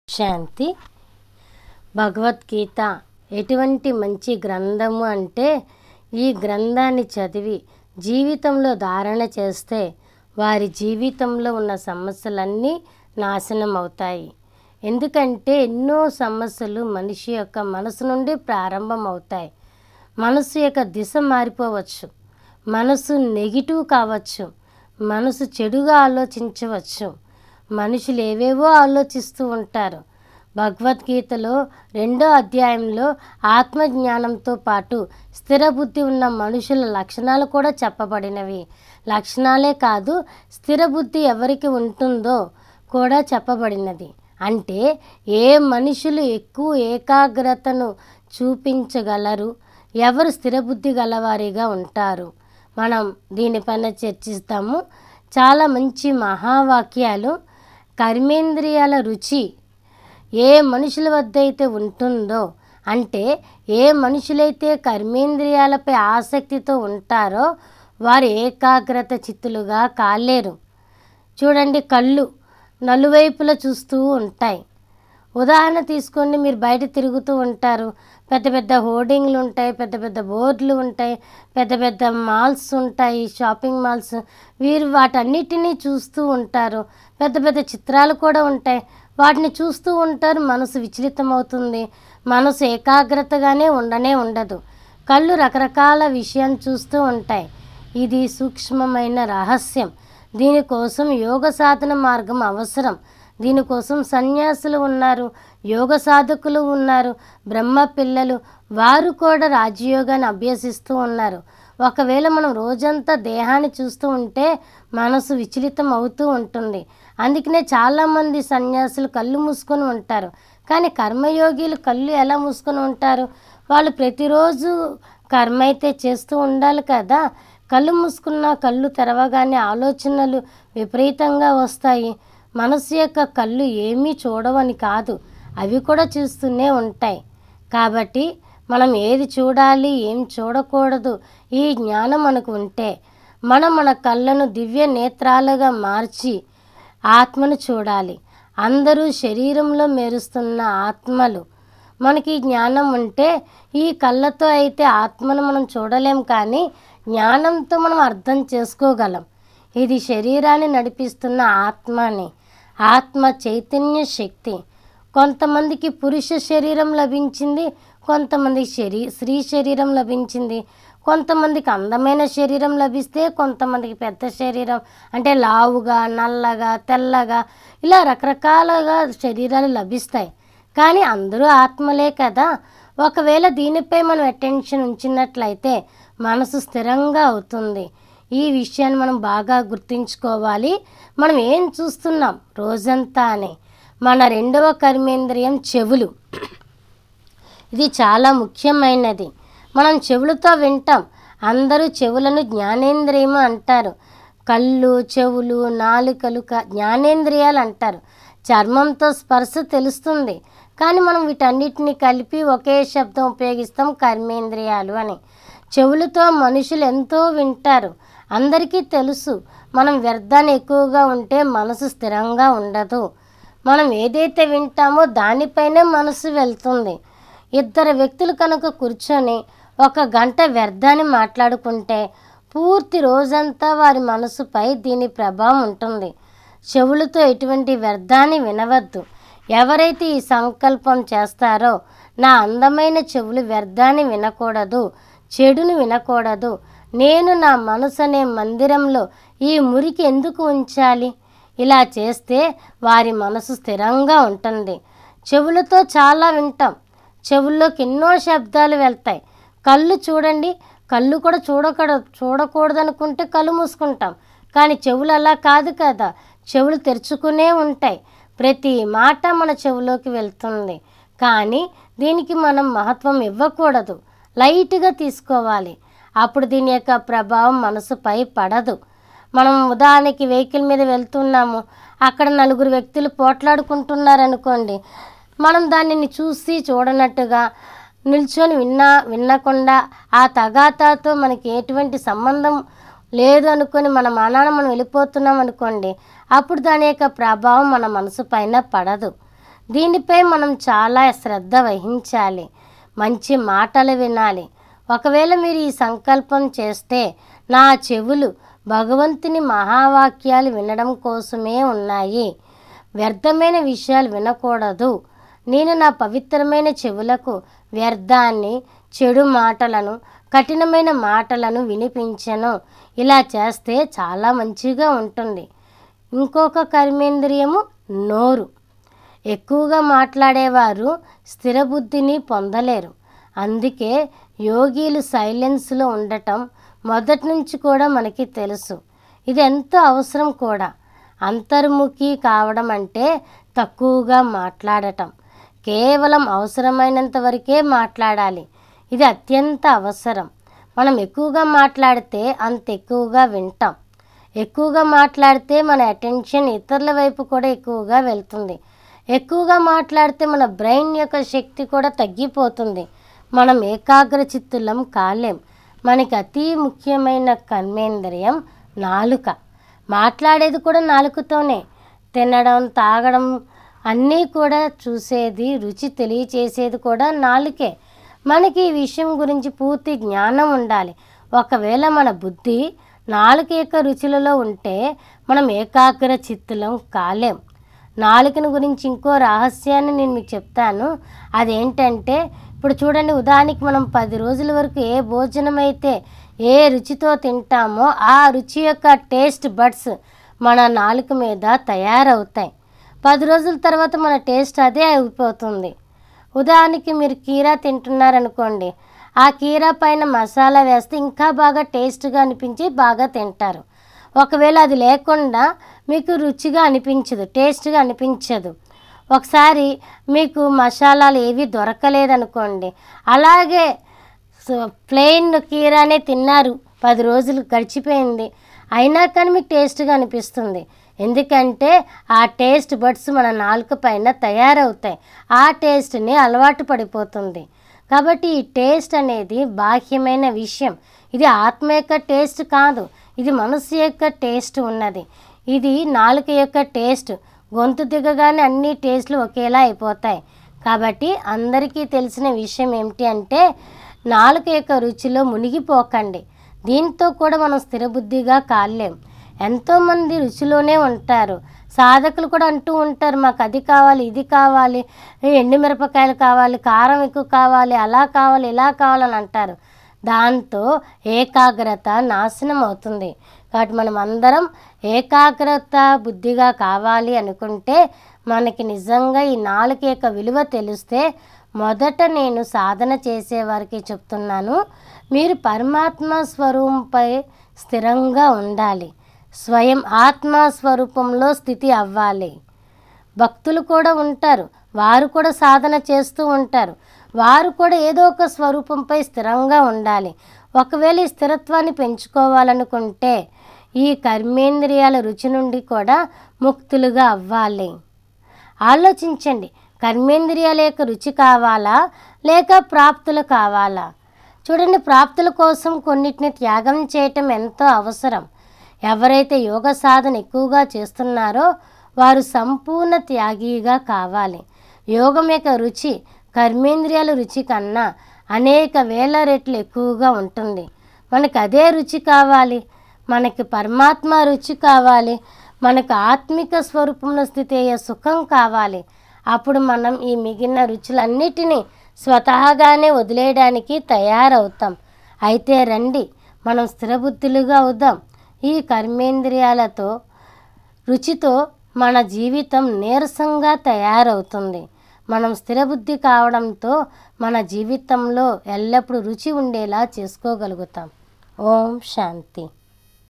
శాంతి భగవద్గీత ఎటువంటి మంచి గ్రంథము అంటే ఈ గ్రంథాన్ని చదివి జీవితంలో ధారణ చేస్తే వారి జీవితంలో ఉన్న సమస్యలన్నీ నాశనం అవుతాయి ఎందుకంటే ఎన్నో సమస్యలు మనిషి యొక్క మనసు నుండి ప్రారంభమవుతాయి మనసు యొక్క దిశ మారిపోవచ్చు మనసు నెగిటివ్ కావచ్చు మనసు చెడుగా ఆలోచించవచ్చు మనుషులు ఏవేవో ఆలోచిస్తూ ఉంటారు భగవద్గీతలో రెండో అధ్యాయంలో ఆత్మజ్ఞానంతో పాటు స్థిర బుద్ధి ఉన్న మనుషుల లక్షణాలు కూడా చెప్పబడినవి లక్షణాలే కాదు స్థిర బుద్ధి ఎవరికి ఉంటుందో కూడా చెప్పబడినది అంటే ఏ మనుషులు ఎక్కువ ఏకాగ్రతను చూపించగలరు ఎవరు స్థిరబుద్ధి గలవారిగా ఉంటారు మనం దీనిపైన చర్చిస్తాము చాలా మంచి మహావాక్యాలు కర్మేంద్రియాల రుచి ఏ మనుషుల వద్ద అయితే ఉంటుందో అంటే ఏ మనుషులైతే కర్మేంద్రియాలపై ఆసక్తితో ఉంటారో వారు ఏకాగ్రత చిత్తులుగా కాలేరు చూడండి కళ్ళు నలువైపులా చూస్తూ ఉంటాయి ఉదాహరణ తీసుకోండి మీరు బయట తిరుగుతూ ఉంటారు పెద్ద పెద్ద హోర్డింగ్లు ఉంటాయి పెద్ద పెద్ద బోర్డులు ఉంటాయి పెద్ద పెద్ద మాల్స్ ఉంటాయి షాపింగ్ మాల్స్ వీరు వాటన్నిటినీ చూస్తూ ఉంటారు పెద్ద పెద్ద చిత్రాలు కూడా ఉంటాయి వాటిని చూస్తూ ఉంటారు మనసు విచలితం అవుతుంది మనసు ఏకాగ్రతగానే ఉండనే ఉండదు కళ్ళు రకరకాల విషయాన్ని చూస్తూ ఉంటాయి ఇది సూక్ష్మమైన రహస్యం దీనికోసం యోగ సాధన మార్గం అవసరం దీనికోసం సన్యాసులు ఉన్నారు యోగ సాధకులు ఉన్నారు బ్రహ్మ పిల్లలు వారు కూడా రాజయోగాన్ని అభ్యసిస్తూ ఉన్నారు ఒకవేళ మనం రోజంతా దేహాన్ని చూస్తూ ఉంటే మనసు విచలితం అవుతూ ఉంటుంది అందుకనే చాలామంది సన్యాసులు కళ్ళు మూసుకొని ఉంటారు కానీ కర్మయోగిలు కళ్ళు ఎలా మూసుకొని ఉంటారు వాళ్ళు ప్రతిరోజు కర్మ అయితే చేస్తూ ఉండాలి కదా కళ్ళు మూసుకున్న కళ్ళు తెరవగానే ఆలోచనలు విపరీతంగా వస్తాయి మనసు యొక్క కళ్ళు ఏమీ చూడవని కాదు అవి కూడా చూస్తూనే ఉంటాయి కాబట్టి మనం ఏది చూడాలి ఏం చూడకూడదు ఈ జ్ఞానం మనకు ఉంటే మనం మన కళ్ళను దివ్య నేత్రాలుగా మార్చి ఆత్మను చూడాలి అందరూ శరీరంలో మెరుస్తున్న ఆత్మలు మనకి ఈ జ్ఞానం ఉంటే ఈ కళ్ళతో అయితే ఆత్మను మనం చూడలేం కానీ జ్ఞానంతో మనం అర్థం చేసుకోగలం ఇది శరీరాన్ని నడిపిస్తున్న ఆత్మని ఆత్మ చైతన్య శక్తి కొంతమందికి పురుష శరీరం లభించింది కొంతమందికి శరీ స్త్రీ శరీరం లభించింది కొంతమందికి అందమైన శరీరం లభిస్తే కొంతమందికి పెద్ద శరీరం అంటే లావుగా నల్లగా తెల్లగా ఇలా రకరకాలుగా శరీరాలు లభిస్తాయి కానీ అందరూ ఆత్మలే కదా ఒకవేళ దీనిపై మనం అటెన్షన్ ఉంచినట్లయితే మనసు స్థిరంగా అవుతుంది ఈ విషయాన్ని మనం బాగా గుర్తుంచుకోవాలి మనం ఏం చూస్తున్నాం రోజంతా అని మన రెండవ కర్మేంద్రియం చెవులు ఇది చాలా ముఖ్యమైనది మనం చెవులతో వింటాం అందరూ చెవులను జ్ఞానేంద్రియము అంటారు కళ్ళు చెవులు నాలుకలు క- జ్ఞానేంద్రియాలు అంటారు చర్మంతో స్పర్శ తెలుస్తుంది కానీ మనం వీటన్నిటిని కలిపి ఒకే శబ్దం ఉపయోగిస్తాం కర్మేంద్రియాలు అని చెవులతో మనుషులు ఎంతో వింటారు అందరికీ తెలుసు మనం వ్యర్థాన్ని ఎక్కువగా ఉంటే మనసు స్థిరంగా ఉండదు మనం ఏదైతే వింటామో దానిపైనే మనసు వెళ్తుంది ఇద్దరు వ్యక్తులు కనుక కూర్చొని ఒక గంట వ్యర్థాన్ని మాట్లాడుకుంటే పూర్తి రోజంతా వారి మనసుపై దీని ప్రభావం ఉంటుంది చెవులతో ఎటువంటి వ్యర్థాన్ని వినవద్దు ఎవరైతే ఈ సంకల్పం చేస్తారో నా అందమైన చెవులు వ్యర్థాన్ని వినకూడదు చెడును వినకూడదు నేను నా మనసు అనే మందిరంలో ఈ మురికి ఎందుకు ఉంచాలి ఇలా చేస్తే వారి మనసు స్థిరంగా ఉంటుంది చెవులతో చాలా వింటాం చెవుల్లోకి ఎన్నో శబ్దాలు వెళ్తాయి కళ్ళు చూడండి కళ్ళు కూడా చూడకూడదు చూడకూడదు అనుకుంటే కళ్ళు మూసుకుంటాం కానీ చెవులు అలా కాదు కదా చెవులు తెరుచుకునే ఉంటాయి ప్రతి మాట మన చెవులోకి వెళ్తుంది కానీ దీనికి మనం మహత్వం ఇవ్వకూడదు లైట్గా తీసుకోవాలి అప్పుడు దీని యొక్క ప్రభావం మనసుపై పడదు మనం ఉదాహరణకి వెహికల్ మీద వెళ్తున్నాము అక్కడ నలుగురు వ్యక్తులు పోట్లాడుకుంటున్నారు అనుకోండి మనం దానిని చూసి చూడనట్టుగా నిల్చొని విన్నా వినకుండా ఆ తగాతాతో మనకి ఎటువంటి సంబంధం లేదు అనుకొని మన మనాన మనం వెళ్ళిపోతున్నాం అనుకోండి అప్పుడు దాని యొక్క ప్రభావం మన మనసు పైన పడదు దీనిపై మనం చాలా శ్రద్ధ వహించాలి మంచి మాటలు వినాలి ఒకవేళ మీరు ఈ సంకల్పం చేస్తే నా చెవులు భగవంతుని మహావాక్యాలు వినడం కోసమే ఉన్నాయి వ్యర్థమైన విషయాలు వినకూడదు నేను నా పవిత్రమైన చెవులకు వ్యర్థాన్ని చెడు మాటలను కఠినమైన మాటలను వినిపించను ఇలా చేస్తే చాలా మంచిగా ఉంటుంది ఇంకొక కర్మేంద్రియము నోరు ఎక్కువగా మాట్లాడేవారు స్థిర బుద్ధిని పొందలేరు అందుకే యోగీలు సైలెన్స్లో ఉండటం మొదటి నుంచి కూడా మనకి తెలుసు ఇది ఎంతో అవసరం కూడా అంతర్ముఖి కావడం అంటే తక్కువగా మాట్లాడటం కేవలం అవసరమైనంత వరకే మాట్లాడాలి ఇది అత్యంత అవసరం మనం ఎక్కువగా మాట్లాడితే అంత ఎక్కువగా వింటాం ఎక్కువగా మాట్లాడితే మన అటెన్షన్ ఇతరుల వైపు కూడా ఎక్కువగా వెళ్తుంది ఎక్కువగా మాట్లాడితే మన బ్రెయిన్ యొక్క శక్తి కూడా తగ్గిపోతుంది మనం ఏకాగ్ర చిత్తులం కాలేం మనకి అతి ముఖ్యమైన కర్మేంద్రియం నాలుక మాట్లాడేది కూడా నాలుకతోనే తినడం తాగడం అన్నీ కూడా చూసేది రుచి తెలియచేసేది కూడా నాలుకే మనకి ఈ విషయం గురించి పూర్తి జ్ఞానం ఉండాలి ఒకవేళ మన బుద్ధి నాలుక యొక్క రుచులలో ఉంటే మనం ఏకాగ్ర చిత్తులం కాలేం నాలుకను గురించి ఇంకో రహస్యాన్ని నేను మీకు చెప్తాను అదేంటంటే ఇప్పుడు చూడండి ఉదాహరణకి మనం పది రోజుల వరకు ఏ భోజనం అయితే ఏ రుచితో తింటామో ఆ రుచి యొక్క టేస్ట్ బడ్స్ మన నాలుక మీద తయారవుతాయి పది రోజుల తర్వాత మన టేస్ట్ అదే అయిపోతుంది ఉదాహరణకి మీరు కీరా తింటున్నారనుకోండి ఆ కీరా పైన మసాలా వేస్తే ఇంకా బాగా టేస్ట్గా అనిపించి బాగా తింటారు ఒకవేళ అది లేకుండా మీకు రుచిగా అనిపించదు టేస్ట్గా అనిపించదు ఒకసారి మీకు మసాలాలు ఏవి దొరకలేదనుకోండి అలాగే సో ప్లెయిన్ కీరానే తిన్నారు పది రోజులు గడిచిపోయింది అయినా కానీ మీకు టేస్ట్గా అనిపిస్తుంది ఎందుకంటే ఆ టేస్ట్ బడ్స్ మన నాలుక పైన తయారవుతాయి ఆ టేస్ట్ని అలవాటు పడిపోతుంది కాబట్టి ఈ టేస్ట్ అనేది బాహ్యమైన విషయం ఇది ఆత్మ యొక్క టేస్ట్ కాదు ఇది మనసు యొక్క టేస్ట్ ఉన్నది ఇది నాలుక యొక్క టేస్ట్ గొంతు దిగగానే అన్ని టేస్ట్లు ఒకేలా అయిపోతాయి కాబట్టి అందరికీ తెలిసిన విషయం ఏమిటి అంటే నాలుక యొక్క రుచిలో మునిగిపోకండి దీంతో కూడా మనం స్థిరబుద్ధిగా కాలేం ఎంతోమంది రుచిలోనే ఉంటారు సాధకులు కూడా అంటూ ఉంటారు మాకు అది కావాలి ఇది కావాలి ఎండుమిరపకాయలు కావాలి కారం ఎక్కువ కావాలి అలా కావాలి ఇలా కావాలని అంటారు దాంతో ఏకాగ్రత నాశనం అవుతుంది కాబట్టి మనం అందరం ఏకాగ్రత బుద్ధిగా కావాలి అనుకుంటే మనకి నిజంగా ఈ నాలుక యొక్క విలువ తెలిస్తే మొదట నేను సాధన చేసేవారికి చెప్తున్నాను మీరు పరమాత్మ స్వరూపంపై స్థిరంగా ఉండాలి స్వయం ఆత్మ స్వరూపంలో స్థితి అవ్వాలి భక్తులు కూడా ఉంటారు వారు కూడా సాధన చేస్తూ ఉంటారు వారు కూడా ఏదో ఒక స్వరూపంపై స్థిరంగా ఉండాలి ఒకవేళ ఈ స్థిరత్వాన్ని పెంచుకోవాలనుకుంటే ఈ కర్మేంద్రియాల రుచి నుండి కూడా ముక్తులుగా అవ్వాలి ఆలోచించండి కర్మేంద్రియాల యొక్క రుచి కావాలా లేక ప్రాప్తులు కావాలా చూడండి ప్రాప్తుల కోసం కొన్నిటిని త్యాగం చేయటం ఎంతో అవసరం ఎవరైతే యోగ సాధన ఎక్కువగా చేస్తున్నారో వారు సంపూర్ణ త్యాగిగా కావాలి యోగం యొక్క రుచి కర్మేంద్రియాల రుచి కన్నా అనేక వేల రెట్లు ఎక్కువగా ఉంటుంది మనకు అదే రుచి కావాలి మనకి పరమాత్మ రుచి కావాలి మనకు ఆత్మిక స్వరూపంలో స్థితి అయ్యే సుఖం కావాలి అప్పుడు మనం ఈ మిగిలిన రుచులన్నిటినీ స్వతహాగానే వదిలేయడానికి తయారవుతాం అయితే రండి మనం స్థిరబుద్ధులుగా అవుదాం ఈ కర్మేంద్రియాలతో రుచితో మన జీవితం నీరసంగా తయారవుతుంది మనం స్థిరబుద్ధి కావడంతో మన జీవితంలో ఎల్లప్పుడూ రుచి ఉండేలా చేసుకోగలుగుతాం ఓం శాంతి